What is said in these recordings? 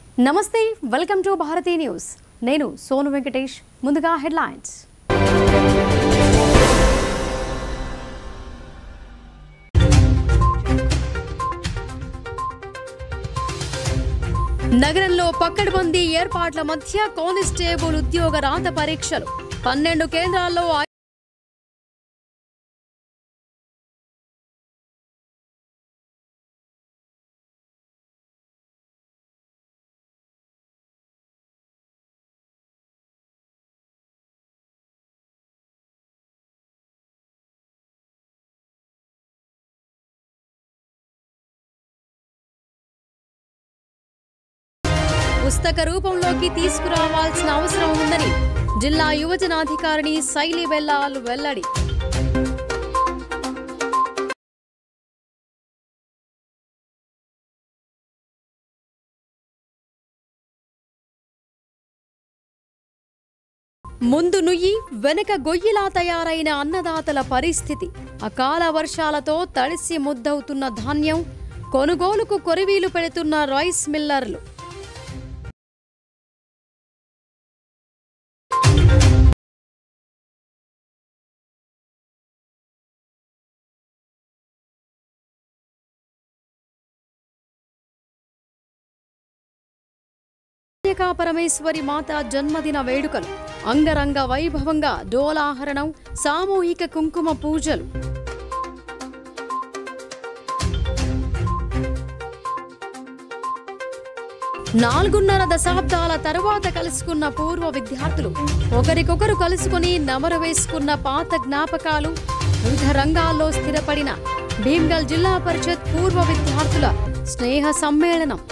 నమస్తే welcome to Bharati news నేను సోను వెంకటేష్ ముందుగా హెడ్లైన్స్ నగరంలో పక్కడబందీ ఏర్పాట్ల మధ్య కానిస్టేబుల్ ఉద్యోగ రాత పరీక్షలు పన్నెండు కేంద్రాల్లో ఐ- పుస్తక రూపంలోకి తీసుకురావాల్సిన అవసరం ఉందని జిల్లా యువజనాధికారిణి శైలి వెల్లాల్ వెల్లడి ముందు నుయ్యి వెనక గొయ్యిలా తయారైన అన్నదాతల పరిస్థితి అకాల వర్షాలతో తడిసి ముద్దవుతున్న ధాన్యం కొనుగోలుకు కొరివీలు పెడుతున్న రైస్ మిల్లర్లు కన్యకా పరమేశ్వరి మాత జన్మదిన వేడుకలు అంగరంగ వైభవంగా డోలాహరణం సామూహిక కుంకుమ పూజలు నాలుగున్నర దశాబ్దాల తరువాత కలుసుకున్న పూర్వ విద్యార్థులు ఒకరికొకరు కలుసుకుని నమరు వేసుకున్న పాత జ్ఞాపకాలు వివిధ రంగాల్లో స్థిరపడిన భీమ్గల్ జిల్లా పరిషత్ పూర్వ విద్యార్థుల స్నేహ సమ్మేళనం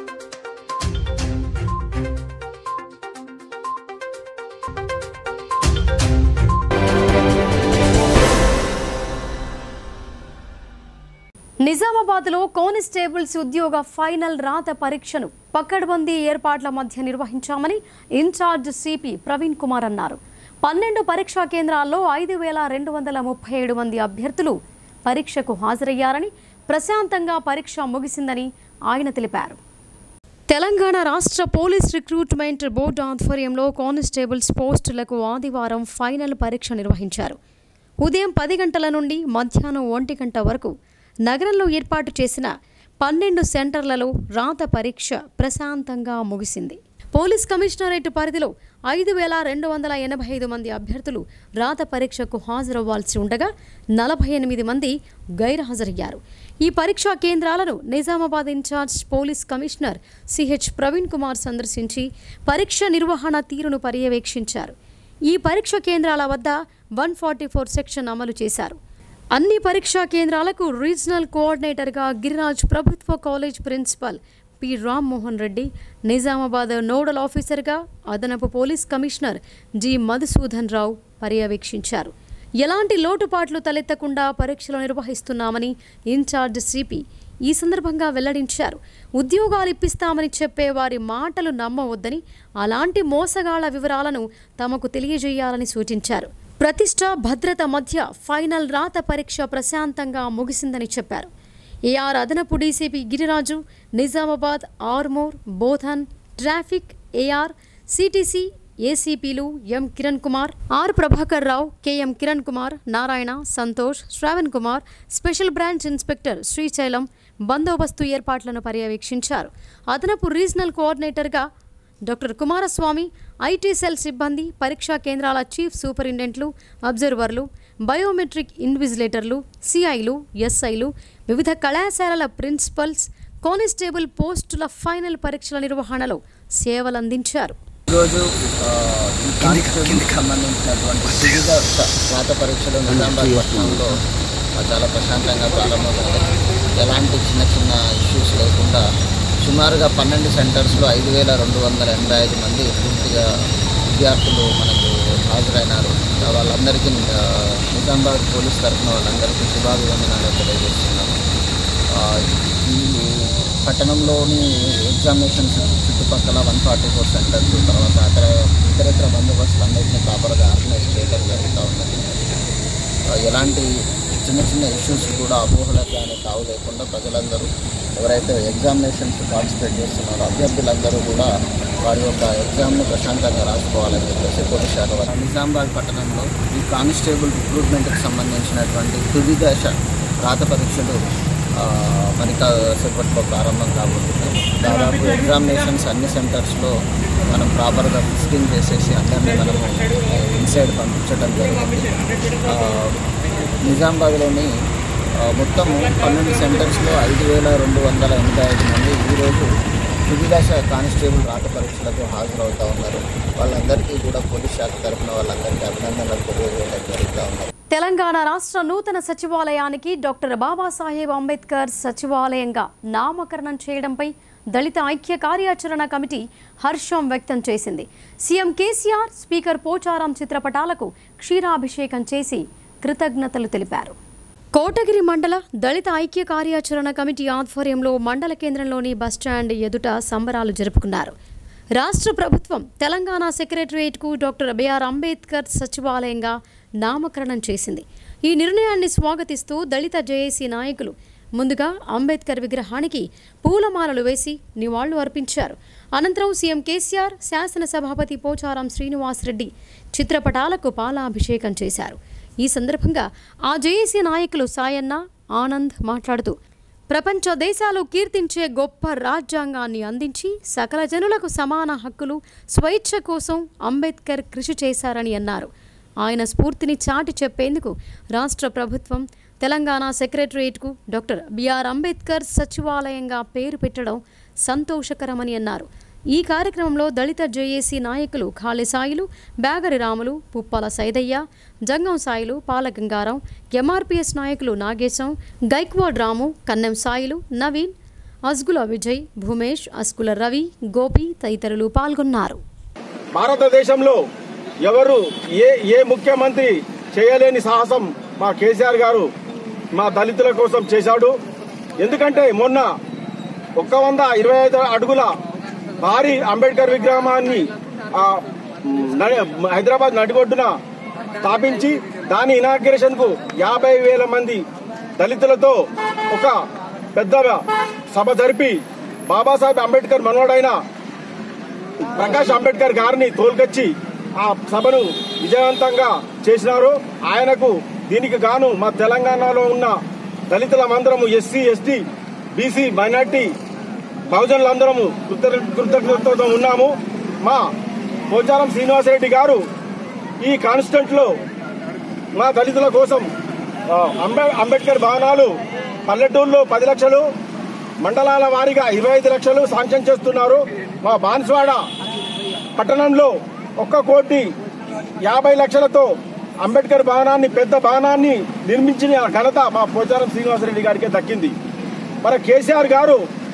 నిజామాబాద్లో కానిస్టేబుల్స్ ఉద్యోగ ఫైనల్ రాత పరీక్షను పక్కడ్బందీ ఏర్పాట్ల మధ్య నిర్వహించామని ఇన్ఛార్జ్ సిపి ప్రవీణ్ కుమార్ అన్నారు పన్నెండు పరీక్షా కేంద్రాల్లో ఐదు వేల రెండు వందల ముప్పై ఏడు మంది అభ్యర్థులు పరీక్షకు హాజరయ్యారని ప్రశాంతంగా పరీక్ష ముగిసిందని ఆయన తెలిపారు తెలంగాణ రాష్ట్ర పోలీస్ రిక్రూట్మెంట్ బోర్డు ఆధ్వర్యంలో కానిస్టేబుల్స్ పోస్టులకు ఆదివారం ఫైనల్ పరీక్ష నిర్వహించారు ఉదయం పది గంటల నుండి మధ్యాహ్నం ఒంటి గంట వరకు నగరంలో ఏర్పాటు చేసిన పన్నెండు సెంటర్లలో రాత పరీక్ష ప్రశాంతంగా ముగిసింది పోలీస్ కమిషనరేట్ పరిధిలో ఐదు వేల రెండు వందల ఎనభై ఐదు మంది అభ్యర్థులు రాత పరీక్షకు హాజరవ్వాల్సి ఉండగా నలభై ఎనిమిది మంది గైర్హాజరయ్యారు ఈ పరీక్షా కేంద్రాలను Nizamabad in-charge police commissioner CH Praveen Kumar సందర్శించి పరీక్ష నిర్వహణ తీరును పర్యవేక్షించారు ఈ పరీక్ష కేంద్రాల వద్ద వన్ ఫార్టీ ఫోర్ సెక్షన్ అమలు చేశారు అన్ని పరీక్షా కేంద్రాలకు రీజనల్ కోఆర్డినేటర్గా గిరిరాజ్ ప్రభుత్వ college principal P Rammohan Reddy Nizamabad nodal ఆఫీసర్గా అదనపు police commissioner G Madhusudan Rao పర్యవేక్షించారు ఎలాంటి లోటుపాట్లు తలెత్తకుండా పరీక్షలు నిర్వహిస్తున్నామని ఇన్ఛార్జ్ సిపి ఈ సందర్భంగా వెల్లడించారు ఉద్యోగాలు ఇప్పిస్తామని చెప్పే వారి మాటలు నమ్మవద్దని అలాంటి మోసగాళ్ల వివరాలను తమకు తెలియజేయాలని సూచించారు ప్రతిష్ట భద్రత మధ్య ఫైనల్ రాత పరీక్ష ప్రశాంతంగా ముగిసిందని చెప్పారు ఏఆర్ అదనపు DCP Giriraju Nizamabad Armoor Bodhan traffic AR CTC ఏసీపీలు M Kiran Kumar R Prabhakar Rao KM Kiran Kumar Narayana Santosh Shravan Kumar special branch inspector Srisailam బందోబస్తు ఏర్పాట్లను పర్యవేక్షించారు అదనపు రీజనల్ కోఆర్డినేటర్గా డాక్టర్ కుమారస్వామి ఐటీ సెల్ సిబ్బంది పరీక్షా కేంద్రాల చీఫ్ సూపరింటెండెంట్లు అబ్జర్వర్లు బయోమెట్రిక్ ఇన్విజిలేటర్లు సిఐలు ఎస్ఐలు వివిధ కళాశాలల ప్రిన్సిపల్స్ కానిస్టేబుల్ పోస్టుల ఫైనల్ పరీక్షల నిర్వహణలో సేవలందించారు ఈరోజు ఆ, ఈ కానిస్టేబుల్కి సంబంధించినటువంటి వివిధ స- రాత పరీక్షలు నిజామాబాద్ పట్టణంలో ఆ, చాలా ప్రశాంతంగా ప్రారంభమవుతాయి ఎలాంటి చిన్న చిన్న ఇష్యూస్ లేకుండా సుమారుగా పన్నెండు సెంటర్స్లో ఐదు వేల రెండు వందల ఎనభై ఐదు మంది పూర్తిగా విద్యార్థులు మనకు హాజరైనారు ఆ, వాళ్ళందరికీ ఆ, నిజామాబాద్ పోలీస్ తరఫున వాళ్ళందరికీ శుభాభివందనాలు తెలియజేస్తున్నాము ఆ, ఈ పట్టణంలోని ఎగ్జామినేషన్ చుట్టుపక్కల వన్ ఫార్టీ ఫోర్ సెంటర్స్ తర్వాత అక్కడ ఇతరత్ర బందోబస్తులు అన్నింటినీ ప్రాపర్గా ఆర్గనైజ్ చేయడం జరుగుతూ ఉన్నది ఆ, ఎలాంటి చిన్న చిన్న ఇష్యూస్ కూడా అపోహలకు కానీ తావు లేకుండా ప్రజలందరూ ఎవరైతే ఎగ్జామినేషన్స్ పార్టిసిపేట్ చేస్తున్నారో అభ్యర్థులందరూ కూడా వారి యొక్క ఎగ్జామ్ను ప్రశాంతంగా రాసుకోవాలని చెప్పేసి పోలీస్ శాఖ వారు నిజామాబాద్ పట్టణంలో ఈ కానిస్టేబుల్ రిక్రూట్మెంట్కి సంబంధించినటువంటి తుది దశ రాత పరీక్షలు ఆ, మరి సేపట్లో ప్రారంభం కాబోతున్నాయి దాదాపు ఎగ్జామినేషన్స్ అన్ని సెంటర్స్లో మనం ప్రాపర్గా విజిటింగ్ చేసేసి అందరినీ మనము ఇన్సైడ్ పంపించడం జరిగింది ఆ, నిజామాబాద్లోని ఆ, మొత్తం పన్నెండు సెంటర్స్లో ఐదు వేల రెండు వందల ఎనభై ఐదు మంది ఈరోజు తుదిదశ కానిస్టేబుల్ రాత పరీక్షలకు హాజరవుతూ ఉన్నారు వాళ్ళందరికీ కూడా పోలీస్ శాఖ తరఫున వాళ్ళందరికీ అభినందనలు తెలియజేయడం జరుగుతూ ఉన్నారు తెలంగాణ రాష్ట్ర నూతన సచివాలయానికి డాక్టర్ బాబాసాహెబ్ అంబేద్కర్ సచివాలయంగా నామకరణం చేయడంపై దళిత ఐక్య కార్యాచరణ కమిటీ హర్షం వ్యక్తం చేసింది సీఎం కేసీఆర్ స్పీకర్ పోచారం చిత్రపటాలకు క్షీరాభిషేకం చేసి కృతజ్ఞతలు తెలిపారు కోటగిరి మండల దళిత ఐక్య కార్యాచరణ కమిటీ ఆధ్వర్యంలో మండల కేంద్రంలోని బస్టాండ్ ఎదుట సంబరాలు జరుపుకున్నారు రాష్ట్ర ప్రభుత్వం తెలంగాణ సెక్రటరియట్కు డాక్టర్ బిఆర్ అంబేద్కర్ సచివాలయంగా నామకరణం చేసింది ఈ నిర్ణయాన్ని స్వాగతిస్తూ దళిత జేఏసీ నాయకులు ముందుగా అంబేద్కర్ విగ్రహానికి పూలమాలలు వేసి నివాళులు అర్పించారు అనంతరం సీఎం కేసీఆర్ శాసనసభాపతి పోచారం శ్రీనివాసరెడ్డి చిత్రపటాలకు పాలాభిషేకం చేశారు ఈ సందర్భంగా ఆ జేఏసీ నాయకులు సాయన్న ఆనంద్ మాట్లాడుతూ ప్రపంచ దేశాలు కీర్తించే గొప్ప రాజ్యాంగాన్ని అందించి సకల జనులకు సమాన హక్కులు స్వేచ్ఛ కోసం అంబేద్కర్ కృషి చేశారని అన్నారు ఆయన స్ఫూర్తిని చాటి చెప్పేందుకు రాష్ట్ర ప్రభుత్వం తెలంగాణ సెక్రటరియట్కు డాక్టర్ బిఆర్ అంబేద్కర్ సచివాలయంగా పేరు పెట్టడం సంతోషకరమని అన్నారు ఈ కార్యక్రమంలో దళిత జేఏసీ నాయకులు ఖాళీ సాయిలు బ్యాగరి రాములు పుప్పాల సైదయ్య జంగం సాయిలు పాలగంగారం ఎంఆర్పీఎస్ నాయకులు నాగేశం గైక్వాడ్ రాము కన్నెం సాయిలు నవీన్ అస్గుల విజయ్ భూమేష్ అస్కుల రవి గోపి తదితరులు పాల్గొన్నారు భారతదేశంలో ఎవరు ఏ ఏ ముఖ్యమంత్రి చేయలేని సాహసం మా కేసీఆర్ గారు మా దళితుల కోసం చేశాడు ఎందుకంటే మొన్న ఒక్క వంద ఇరవై ఐదు అడుగుల భారీ అంబేద్కర్ విగ్రహాన్ని ఆ, న- హైదరాబాద్ నడిగొడ్డున స్థాపించి దాని ఇనాగ్రేషన్ కు యాభై వేల మంది దళితులతో ఒక పెద్ద సభ జరిపి బాబాసాహెబ్ అంబేద్కర్ మనవడైన ప్రకాష్ అంబేద్కర్ గారిని తోలుకొచ్చి ఆ సభను విజయవంతంగా చేసినారు ఆయనకు దీనికి గాను మా తెలంగాణలో ఉన్న దళితులమందరము ఎస్సీ ఎస్టీ బీసీ మైనార్టీ బహుజనులందరము కృతజ్ఞ- కృతజ్ఞతతో ఉన్నాము మా పోచారం శ్రీనివాసరెడ్డి గారు ఈ కాన్స్టెంట్ లో మా దళితుల కోసం ఆ, అంబే- అంబేద్కర్ భవనాలు పల్లెటూరులో పది లక్షలు మండలాల వారీగా ఇరవై ఐదు లక్షలు శాంక్షన్ చేస్తున్నారు మా బాన్స్వాడ పట్టణంలో ఒక్క కోటి యాభై లక్షలతో అంబేద్కర్ భవనాన్ని పెద్ద భవనాన్ని నిర్మించిన ఘనత మా పోచారం శ్రీనివాసరెడ్డి గారికి దక్కింది మరి కేసీఆర్ గారు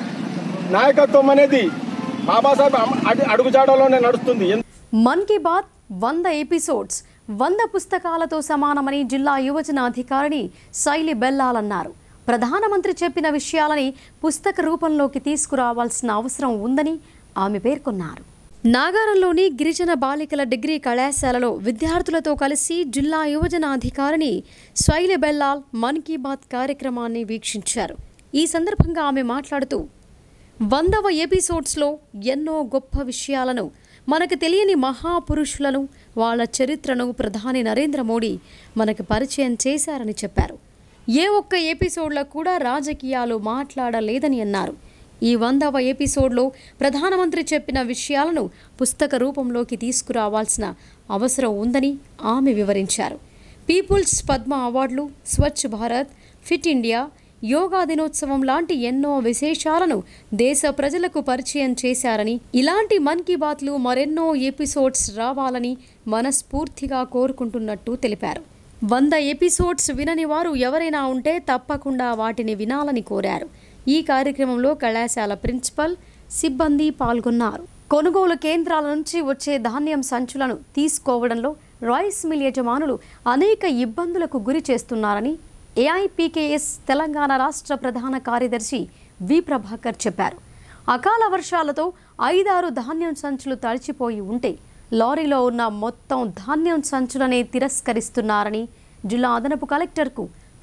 నాయకత్వం అనేది బాబాసాహెబ్ అం- అడు- అడుగుజాడలోనే నడుస్తుంది మన్ కీ బాత్ వంద ఎపిసోడ్స్ వంద పుస్తకాలతో సమానమని జిల్లా యువజన అధికారిని శైలి బెల్లాలన్నారు ప్రధానమంత్రి చెప్పిన విషయాలని పుస్తక రూపంలోకి తీసుకురావాల్సిన అవసరం ఉందని ఆమె పేర్కొన్నారు నాగారంలోని గిరిజన బాలికల డిగ్రీ కళాశాలలో విద్యార్థులతో కలిసి జిల్లా యువజన అధికారిని శైలి బెల్లాల్ మన్ కీ బాత్ కార్యక్రమాన్ని వీక్షించారు ఈ సందర్భంగా ఆమె మాట్లాడుతూ వందవ ఎపిసోడ్స్లో ఎన్నో గొప్ప విషయాలను మనకు తెలియని మహాపురుషులను వాళ్ళ చరిత్రను ప్రధాని నరేంద్ర మోడీ మనకు పరిచయం చేశారని చెప్పారు ఏ ఒక్క ఎపిసోడ్లో కూడా రాజకీయాలు మాట్లాడలేదని అన్నారు ఈ వందవ ఎపిసోడ్లో ప్రధానమంత్రి చెప్పిన విషయాలను పుస్తక రూపంలోకి తీసుకురావాల్సిన అవసరం ఉందని ఆమె వివరించారు పీపుల్స్ పద్మ అవార్డులు స్వచ్ఛ భారత్ ఫిట్ ఇండియా యోగా దినోత్సవం లాంటి ఎన్నో విశేషాలను దేశ ప్రజలకు పరిచయం చేశారని ఇలాంటి మన్ కీ బాత్లు మరెన్నో ఎపిసోడ్స్ రావాలని మనస్ఫూర్తిగా కోరుకుంటున్నట్టు తెలిపారు వంద ఎపిసోడ్స్ వినని వారు ఎవరైనా ఉంటే తప్పకుండా వాటిని వినాలని కోరారు ఈ కార్యక్రమంలో కళాశాల ప్రిన్సిపల్ సిబ్బంది పాల్గొన్నారు కొనుగోలు కేంద్రాల నుంచి వచ్చే ధాన్యం సంచులను తీసుకోవడంలో రైస్ మిల్ యజమానులు అనేక ఇబ్బందులకు గురి చేస్తున్నారని ఏఐపీకేఎస్ తెలంగాణ రాష్ట్ర ప్రధాన కార్యదర్శి వి ప్రభాకర్ చెప్పారు అకాల వర్షాలతో ఐదారు ధాన్యం సంచులు తడిచిపోయి ఉంటే లారీలో ఉన్న మొత్తం ధాన్యం సంచులనే తిరస్కరిస్తున్నారని జిల్లా అదనపు కలెక్టర్కు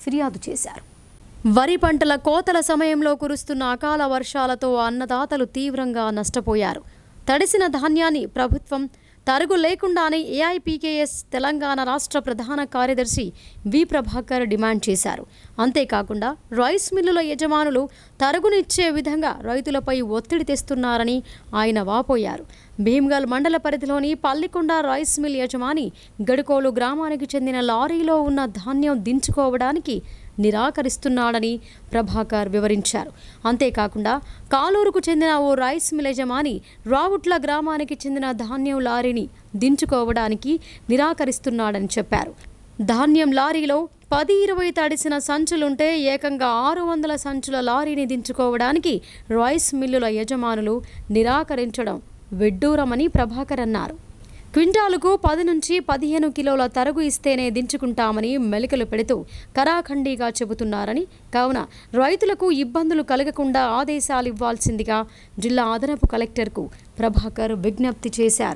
ఫిర్యాదు చేశారు వరి పంటల కోతల సమయంలో కురుస్తున్న అకాల వర్షాలతో అన్నదాతలు తీవ్రంగా నష్టపోయారు తడిసిన ధాన్యాన్ని ప్రభుత్వం తరుగు లేకుండానే ఏఐపీకేఎస్ తెలంగాణ రాష్ట్ర ప్రధాన కార్యదర్శి వి ప్రభాకర్ డిమాండ్ చేశారు అంతేకాకుండా రైస్ మిల్లుల యజమానులు తరుగునిచ్చే విధంగా రైతులపై ఒత్తిడి తెస్తున్నారని ఆయన వాపోయారు భీమ్గల్ మండల పరిధిలోని పల్లికొండ రైస్ మిల్ యజమాని గడుకోలు గ్రామానికి చెందిన లారీలో ఉన్న ధాన్యం దించుకోవడానికి నిరాకరిస్తున్నాడని ప్రభాకర్ వివరించారు అంతేకాకుండా కాలూరుకు చెందిన ఓ రైస్ మిల్ యజమాని రావుట్ల గ్రామానికి చెందిన ధాన్యం లారీని దించుకోవడానికి నిరాకరిస్తున్నాడని చెప్పారు ధాన్యం లారీలో పది ఇరవై తడిసిన సంచులుంటే ఏకంగా ఆరు వందల సంచుల లారీని దించుకోవడానికి రైస్ మిల్లుల యజమానులు నిరాకరించడం వెడ్డూరమని ప్రభాకర్ అన్నారు క్వింటాలుకు పది నుంచి పదిహేను కిలోల తరుగు ఇస్తేనే దించుకుంటామని మెలికలు పెడుతూ కరాఖండిగా చెబుతున్నారని కావున రైతులకు ఇబ్బందులు కలగకుండా ఆదేశాలు ఇవ్వాల్సిందిగా జిల్లా అదనపు కలెక్టర్కు ప్రభాకర్ విజ్ఞప్తి చేశారు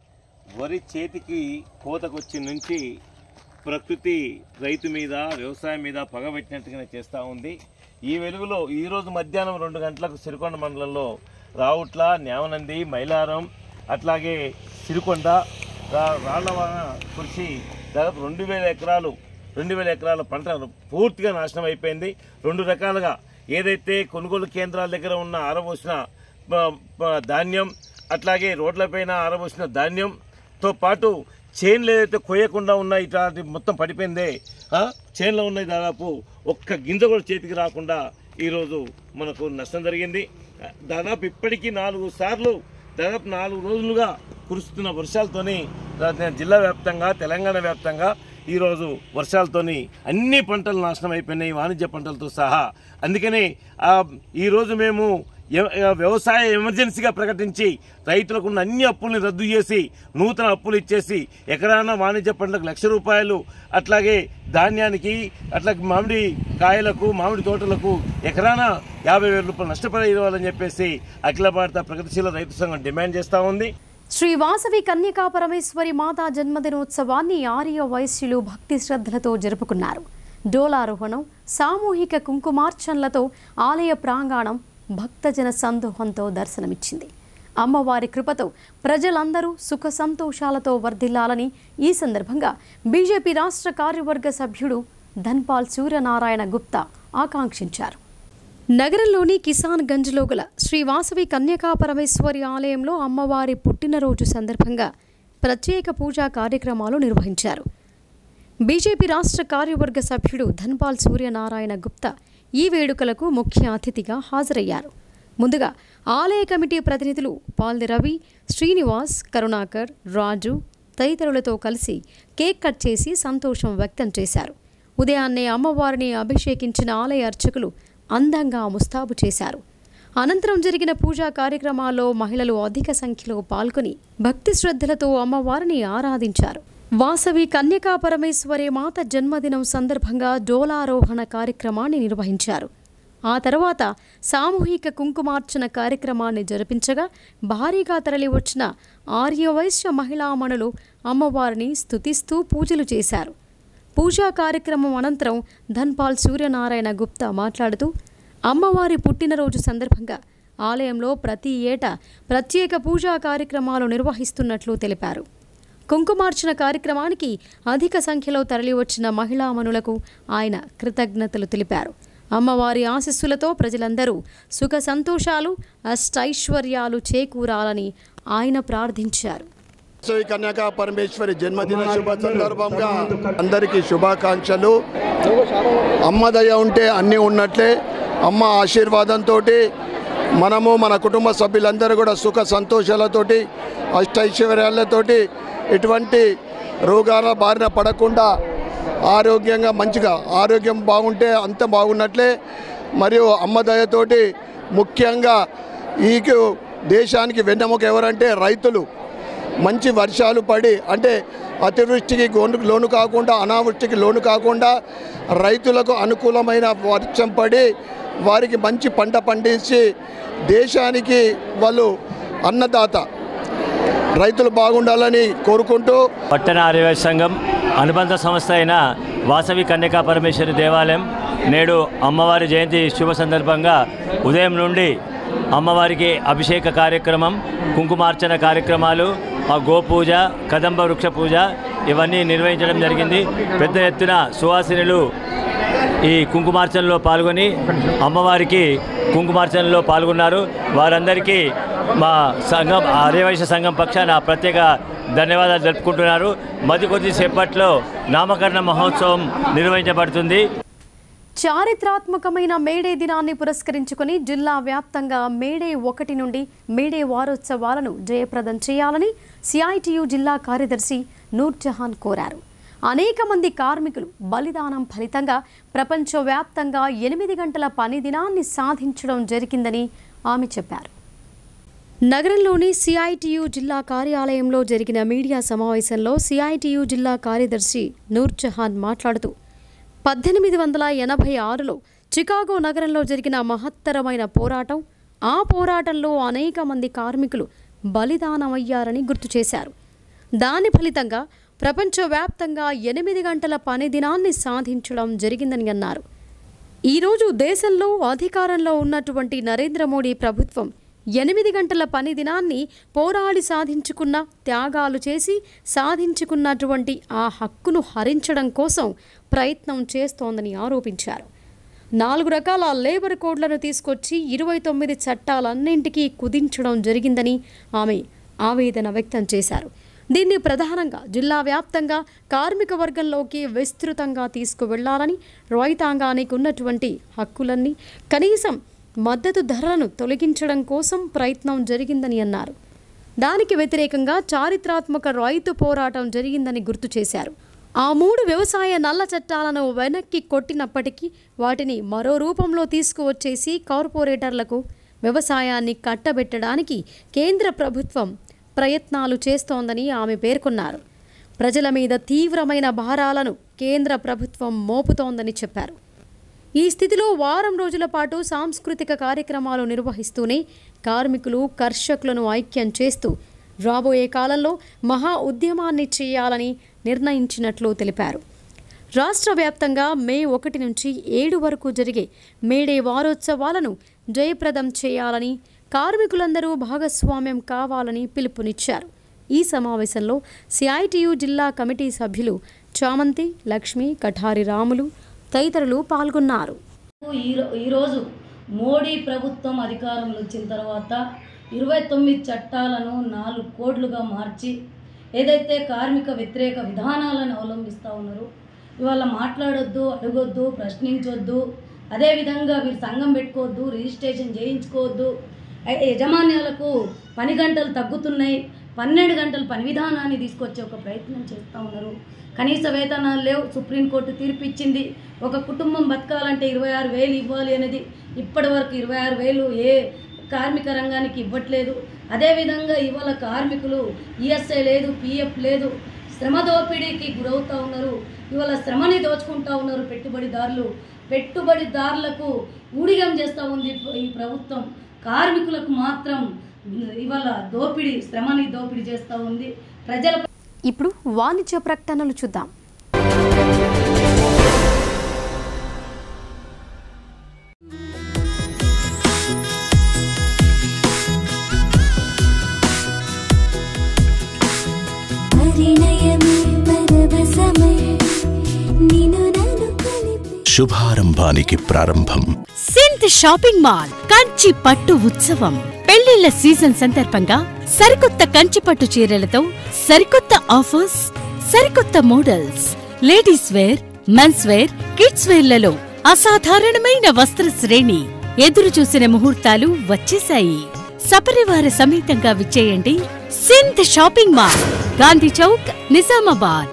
వరి చేతికి కోతకొచ్చి నుంచి ప్రకృతి రైతు మీద వ్యవసాయం మీద పగబెట్టినట్టుగానే చేస్తూ ఉంది ఈ వెలుగులో ఈరోజు మధ్యాహ్నం రెండు గంటలకు సిరికొండ మండలంలో రావుట్ల న్యావనంది మైలారం అట్లాగే సిరికొండ రా- రాళ్లవాన కురిసి దాదాపు రెండు వేల ఎకరాలు రెండు వేల ఎకరాల పంట పూర్తిగా నాశనం అయిపోయింది రెండు రకాలుగా ఏదైతే కొనుగోలు కేంద్రాల దగ్గర ఉన్న ఆరబోసిన ప- ప- ధాన్యం అట్లాగే రోడ్లపైన ఆరబోసిన ధాన్యంతో పాటు చైన్లు ఏదైతే కొయ్యకుండా ఉన్నాయి ఇట్లాంటి మొత్తం పడిపోయిందే ఆ, చైన్లో ఉన్నాయి దాదాపు ఒక్క గింజ కూడా చేతికి రాకుండా ఈరోజు మనకు నష్టం జరిగింది దాదాపు ఇప్పటికీ నాలుగు సార్లు దాదాపు నాలుగు రోజులుగా కురుస్తున్న వర్షాలతోని రా- జిల్లా వ్యాప్తంగా తెలంగాణ వ్యాప్తంగా ఈరోజు వర్షాలతోని అన్ని పంటలు నాశనం అయిపోయినాయి వాణిజ్య పంటలతో సహా అందుకని ఆ, ఈరోజు మేము ఎ- ఎ- వ్యవసాయ ఎమర్జెన్సీగా ప్రకటించి రైతులకు ఉన్న అన్ని అప్పుల్ని రద్దు చేసి నూతన అప్పులు ఇచ్చేసి ఎకరాన వాణిజ్య పంటలకు లక్ష రూపాయలు అట్లాగే ధాన్యానికి అట్లాగే మామిడి కాయలకు మామిడి తోటలకు ఎకరాన యాభై వేల రూపాయలు నష్టపరి ఇవ్వాలని చెప్పేసి అఖిల భారత ప్రగతిశీల రైతు సంఘం డిమాండ్ చేస్తూ ఉంది శ్రీ వాసవి కన్యకా పరమేశ్వరి మాతా జన్మదినోత్సవాన్ని ఆర్య వైశ్యులు భక్తి శ్రద్ధలతో జరుపుకున్నారు డోలారోహణం సామూహిక కుంకుమార్చనలతో ఆలయ ప్రాంగణం భక్తజన సందోహంతో దర్శనమిచ్చింది అమ్మవారి కృపతో ప్రజలందరూ సుఖ సంతోషాలతో వర్ధిల్లాలని ఈ సందర్భంగా బీజేపీ రాష్ట్ర కార్యవర్గ సభ్యుడు ధన్పాల్ సూర్యనారాయణ గుప్తా ఆకాంక్షించారు నగరంలోని కిసాన్ గంజ్లో గల శ్రీ వాసవి కన్యకా పరమేశ్వరి ఆలయంలో అమ్మవారి పుట్టినరోజు సందర్భంగా ప్రత్యేక పూజా కార్యక్రమాలు నిర్వహించారు బీజేపీ రాష్ట్ర కార్యవర్గ సభ్యుడు ధన్పాల్ సూర్యనారాయణ గుప్తా ఈ వేడుకలకు ముఖ్య అతిథిగా హాజరయ్యారు ముందుగా ఆలయ కమిటీ ప్రతినిధులు పాల్ది రవి శ్రీనివాస్ కరుణాకర్ రాజు తదితరులతో కలిసి కేక్ కట్ చేసి సంతోషం వ్యక్తం చేశారు ఉదయాన్నే అమ్మవారిని అభిషేకించిన ఆలయ అర్చకులు అందంగా ముస్తాబు చేశారు అనంతరం జరిగిన పూజా కార్యక్రమాల్లో మహిళలు అధిక సంఖ్యలో పాల్గొని భక్తి శ్రద్ధలతో అమ్మవారిని ఆరాధించారు వాసవి కన్యకా పరమేశ్వరి మాత జన్మదినం సందర్భంగా డోలారోహణ కార్యక్రమాన్ని నిర్వహించారు ఆ తర్వాత సామూహిక కుంకుమార్చన కార్యక్రమాన్ని జరిపించగా భారీగా తరలివచ్చిన ఆర్యవైశ్య మహిళామణులు అమ్మవారిని స్తుతిస్తూ పూజలు చేశారు పూజా కార్యక్రమం అనంతరం ధన్పాల్ సూర్యనారాయణ గుప్తా మాట్లాడుతూ అమ్మవారి పుట్టినరోజు సందర్భంగా ఆలయంలో ప్రతి ఏటా ప్రత్యేక పూజా కార్యక్రమాలు నిర్వహిస్తున్నట్లు తెలిపారు కుంకుమార్చన కార్యక్రమానికి అధిక సంఖ్యలో తరలివచ్చిన మహిళామణులకు ఆయన కృతజ్ఞతలు తెలిపారు అమ్మవారి ఆశీస్సులతో ప్రజలందరూ సుఖ సంతోషాలు అష్టైశ్వర్యాలు చేకూరాలని ఆయన ప్రార్థించారు శ్రీ కన్యకా పరమేశ్వరి జన్మదిన శుభ సందర్భంగా అందరికీ శుభాకాంక్షలు అమ్మ దయ ఉంటే అన్నీ ఉన్నట్లే అమ్మ ఆశీర్వాదంతో మనము మన కుటుంబ సభ్యులందరూ కూడా సుఖ సంతోషాలతోటి అష్టైశ్వర్యాలతోటి ఎటువంటి రోగాల బారిన పడకుండా ఆరోగ్యంగా మంచిగా ఆరోగ్యం బాగుంటే అంత బాగున్నట్లే మరియు అమ్మ దయతోటి ముఖ్యంగా ఈ దేశానికి వెన్నెముక ఎవరంటే రైతులు మంచి వర్షాలు పడి అంటే అతివృష్టికి గోను లోను కాకుండా అనావృష్టికి లోను కాకుండా రైతులకు అనుకూలమైన వర్షం పడి వారికి మంచి పంట పండించి దేశానికి వాళ్ళు అన్నదాత రైతులు బాగుండాలని కోరుకుంటూ పట్టణ ఆర్యవేశ సంఘం అనుబంధ సంస్థ అయిన వాసవి కన్యకా పరమేశ్వరి దేవాలయం నేడు అమ్మవారి జయంతి శుభ సందర్భంగా ఉదయం నుండి అమ్మవారికి అభిషేక కార్యక్రమం కుంకుమార్చన కార్యక్రమాలు ఆ గోపూజ కదంబ వృక్ష పూజ ఇవన్నీ నిర్వహించడం జరిగింది పెద్ద ఎత్తున సువాసినులు ఈ కుంకుమార్చనలో పాల్గొని అమ్మవారికి కుంకుమార్చనలో పాల్గొన్నారు వారందరికీ మా సంఘం ఆర్యవైశ్య సంఘం పక్షాన ప్రత్యేక ధన్యవాదాలు జరుపుకుంటున్నారు మధ్య కొద్ది సేపట్లో నామకరణ మహోత్సవం నిర్వహించబడుతుంది చారిత్రాత్మకమైన మేడే దినాన్ని పురస్కరించుకుని జిల్లా వ్యాప్తంగా మేడే ఒకటి నుండి మేడే వారోత్సవాలను జయప్రదం చేయాలని సిఐటియు జిల్లా కార్యదర్శి నూర్జహాన్ కోరారు అనేక మంది కార్మికులు బలిదానం ఫలితంగా ప్రపంచవ్యాప్తంగా ఎనిమిది గంటల పని దినాన్ని సాధించడం జరిగిందని ఆమె చెప్పారు నగరంలోని సిఐటియు జిల్లా కార్యాలయంలో జరిగిన మీడియా సమావేశంలో సిఐటియు జిల్లా కార్యదర్శి నూర్జహాన్ మాట్లాడుతూ పద్దెనిమిది వందల ఎనభై ఆరులో చికాగో నగరంలో జరిగిన మహత్తరమైన పోరాటం ఆ పోరాటంలో అనేక మంది కార్మికులు బలిదానమయ్యారని గుర్తు చేశారు దాని ఫలితంగా ప్రపంచవ్యాప్తంగా ఎనిమిది గంటల పని దినాన్ని సాధించడం జరిగిందని అన్నారు ఈరోజు దేశంలో అధికారంలో ఉన్నటువంటి నరేంద్ర మోడీ ప్రభుత్వం ఎనిమిది గంటల పని దినాన్ని పోరాడి సాధించుకున్న త్యాగాలు చేసి సాధించుకున్నటువంటి ఆ హక్కును హరించడం కోసం ప్రయత్నం చేస్తోందని ఆరోపించారు నాలుగు రకాల లేబర్ కోడ్లను తీసుకొచ్చి ఇరవై తొమ్మిది చట్టాలన్నింటికీ కుదించడం జరిగిందని ఆమె ఆవేదన వ్యక్తం చేశారు దీన్ని ప్రధానంగా జిల్లా వ్యాప్తంగా కార్మిక వర్గంలోకి విస్తృతంగా తీసుకువెళ్లాలని రైతాంగానికి ఉన్నటువంటి హక్కులన్నీ కనీసం మద్దతు ధరలను తొలగించడం కోసం ప్రయత్నం జరిగిందని అన్నారు దానికి వ్యతిరేకంగా చారిత్రాత్మక రైతు పోరాటం జరిగిందని గుర్తు చేశారు ఆ మూడు వ్యవసాయ నల్ల చట్టాలను వెనక్కి కొట్టినప్పటికీ వాటిని మరో రూపంలో తీసుకువచ్చేసి కార్పొరేటర్లకు వ్యవసాయాన్ని కట్టబెట్టడానికి కేంద్ర ప్రభుత్వం ప్రయత్నాలు చేస్తోందని ఆమె పేర్కొన్నారు ప్రజల మీద తీవ్రమైన భారాలను కేంద్ర ప్రభుత్వం మోపుతోందని చెప్పారు ఈ స్థితిలో వారం రోజుల పాటు సాంస్కృతిక కార్యక్రమాలు నిర్వహిస్తూనే కార్మికులు కర్షకులను ఐక్యం చేస్తూ రాబోయే కాలంలో మహా ఉద్యమాన్ని చేయాలని నిర్ణయించినట్లు తెలిపారు రాష్ట్ర వ్యాప్తంగా మే ఒకటి నుంచి ఏడు వరకు జరిగే మేడే వారోత్సవాలను జయప్రదం చేయాలని కార్మికులందరూ భాగస్వామ్యం కావాలని పిలుపునిచ్చారు ఈ సమావేశంలో సిఐటియు జిల్లా కమిటీ సభ్యులు చామంతి లక్ష్మి కఠారి రాములు తదితరులు పాల్గొన్నారు ఈరో- ఈరోజు మోడీ ప్రభుత్వం అధికారంలో వచ్చిన తర్వాత ఇరవై తొమ్మిది చట్టాలను నాలుగు కోడ్లుగా మార్చి ఏదైతే కార్మిక వ్యతిరేక విధానాలను అవలంబిస్తూ ఉన్నారో ఇవాళ మాట్లాడొద్దు అడగొద్దు ప్రశ్నించొద్దు అదేవిధంగా వీరు సంఘం పెట్టుకోవద్దు రిజిస్ట్రేషన్ చేయించుకోవద్దు య- యజమాన్యాలకు పని గంటలు తగ్గుతున్నాయి పన్నెండు గంటల పని విధానాన్ని తీసుకొచ్చే ఒక ప్రయత్నం చేస్తూ ఉన్నారు కనీస వేతనాలు లేవు సుప్రీంకోర్టు తీర్పు ఇచ్చింది ఒక కుటుంబం బతకాలంటే ఇరవై ఆరు వేలు ఇవ్వాలి అనేది ఇప్పటి వరకు ఇరవై ఆరు వేలు ఏ కార్మిక రంగానికి ఇవ్వట్లేదు అదేవిధంగా ఇవాళ కార్మికులు ఈఎస్ఐ లేదు పిఎఫ్ లేదు శ్రమ దోపిడీకి గురవుతూ ఉన్నారు ఇవాళ శ్రమని దోచుకుంటా ఉన్నారు పెట్టుబడిదారులు పెట్టుబడిదారులకు ఊడిగం చేస్తూ ఉంది ఈ ప్రభుత్వం కార్మికులకు మాత్రం ఇవాళ దోపిడీ శ్రమని దోపిడీ చేస్తూ ఉంది ప్రజల ఇప్పుడు వాణిజ్య ప్రకటనలు చూద్దాం పరిణయమే పరవశమై నిన్ను నన్ను కలిపి శుభారంభానికి ప్రారంభం సింత్ షాపింగ్ మాల్ కంచి పట్టు ఉత్సవం పెళ్లిళ్ల సీజన్ సందర్భంగా సరికొత్త కంచి పట్టు చీరలతో సరికొత్త ఆఫర్స్ సరికొత్త models ladies wear men's wear kids వేర్లలో అసాధారణమైన వస్త్ర శ్రేణి ఎదురు చూసిన ముహూర్తాలు వచ్చేశాయి సపరివార సమేతంగా విచ్చేయండి సింత్ షాపింగ్ మాల్ గాంధీ చౌక్ నిజామాబాద్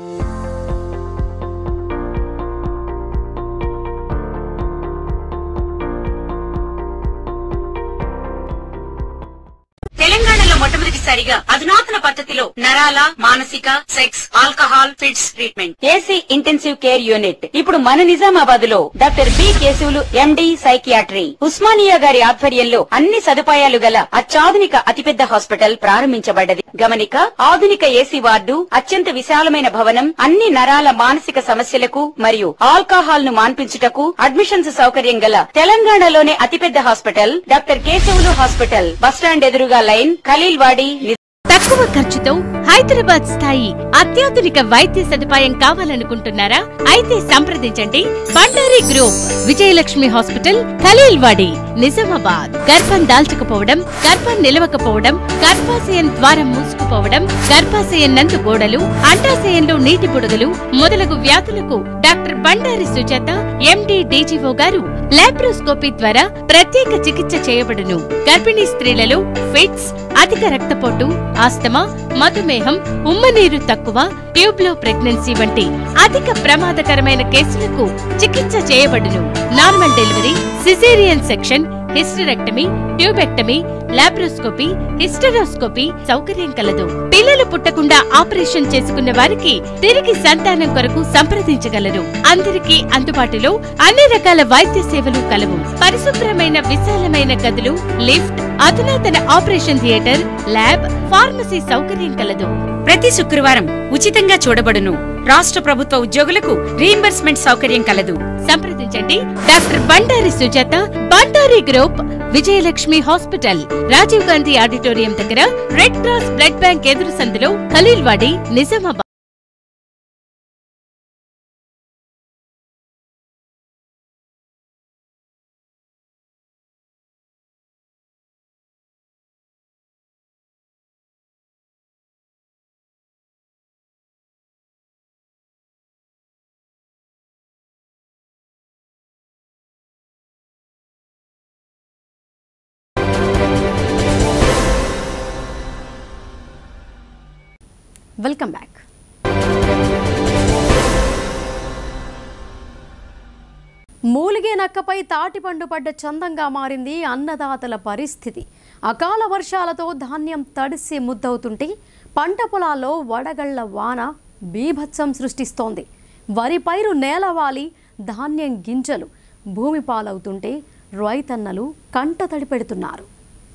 తెలంగాణలో మొట్టమొదటి తప్పనిసరిగా అధునాతన పద్ధతిలో నరాల మానసిక sex alcohol fits treatment AC intensive care unit ఇప్పుడు మన నిజామాబాద్ లో doctor B Keshavulu MD psychiatry Osmania గారి ఆధ్వర్యంలో అన్ని సదుపాయాలు గల అత్యాధునిక అతిపెద్ద హాస్పిటల్ ప్రారంభించబడ్డది గమనిక ఆధునిక ఏసీ వార్డు అత్యంత విశాలమైన భవనం అన్ని నరాల మానసిక సమస్యలకు మరియు ఆల్కహాల్ ను మాన్పించుటకు అడ్మిషన్స్ సౌకర్యం గల తెలంగాణలోనే అతిపెద్ద hospital doctor Keshavulu hospital bus stand ఎదురుగా లైన్ ఖలీల్వాడి తక్కువ ఖర్చుతో హైదరాబాద్ స్థాయి అత్యాధునిక వైద్య సదుపాయం కావాలనుకుంటున్నారా అయితే సంప్రదించండి బండారి గ్రూప్ విజయలక్ష్మి హాస్పిటల్ ఖలీల్వాడి నిజామాబాద్ గర్భం దాల్చకపోవడం గర్భం నిలవకపోవడం గర్భాశయం ద్వారం మూసుకుపోవడం గర్భాశయం నందు గోడలు అండాశయంలో నీటి పొడుగులు మొదలగు వ్యాధులకు doctor Bandari Sujatha MD DGO గారు లాప్రోస్కోపీ ద్వారా ప్రత్యేక చికిత్స చేయబడును గర్భిణీ స్త్రీలలో ఫిట్స్ అధిక రక్తపోటు ఆస్తమా మధుమేహం ఉమ్మనీరు తక్కువ ట్యూబ్లో ప్రెగ్నెన్సీ వంటి అధిక ప్రమాదకరమైన కేసులకు చికిత్స చేయబడును normal delivery caesarean section hysterectomy tubectomy laparoscopy hysteroscopy సౌకర్యం కలదు పిల్లలు పుట్టకుండా ఆపరేషన్ చేసుకున్న వారికి తిరిగి సంతానం కొరకు సంప్రదించగలరు అందరికీ అందుబాటులో అన్ని రకాల వైద్య సేవలు కలవు పరిశుభ్రమైన విశాలమైన గదులు లిఫ్ట్ అధునాతన ఆపరేషన్ థియేటర్ ల్యాబ్ ఫార్మసీ సౌకర్యం కలదు ప్రతి శుక్రవారం ఉచితంగా చూడబడును రాష్ట్ర ప్రభుత్వ ఉద్యోగులకు రీయింబర్స్మెంట్ సౌకర్యం కలదు సంప్రదించండి doctor Bandari Sujatha Bandari group Vijayalakshmi hospital Rajiv Gandhi auditorium దగ్గర రెడ్ క్రాస్ బ్లడ్ బ్యాంక్ ఎదురు సందులో ఖలీల్వాడి నిజామాబాద్ వెల్కమ్ బ్యాక్ మూలిగే నక్కపై తాటిపండు పడ్డ చందంగా మారింది అన్నదాతల పరిస్థితి అకాల వర్షాలతో ధాన్యం తడిసి ముద్దవుతుంటే పంట పొలాల్లో వడగళ్ల వాన బీభత్సం సృష్టిస్తోంది వరి పైరు నేలవాలి ధాన్యం గింజలు భూమి పాలవుతుంటే రైతన్నలు కంట తడి పెడుతున్నారు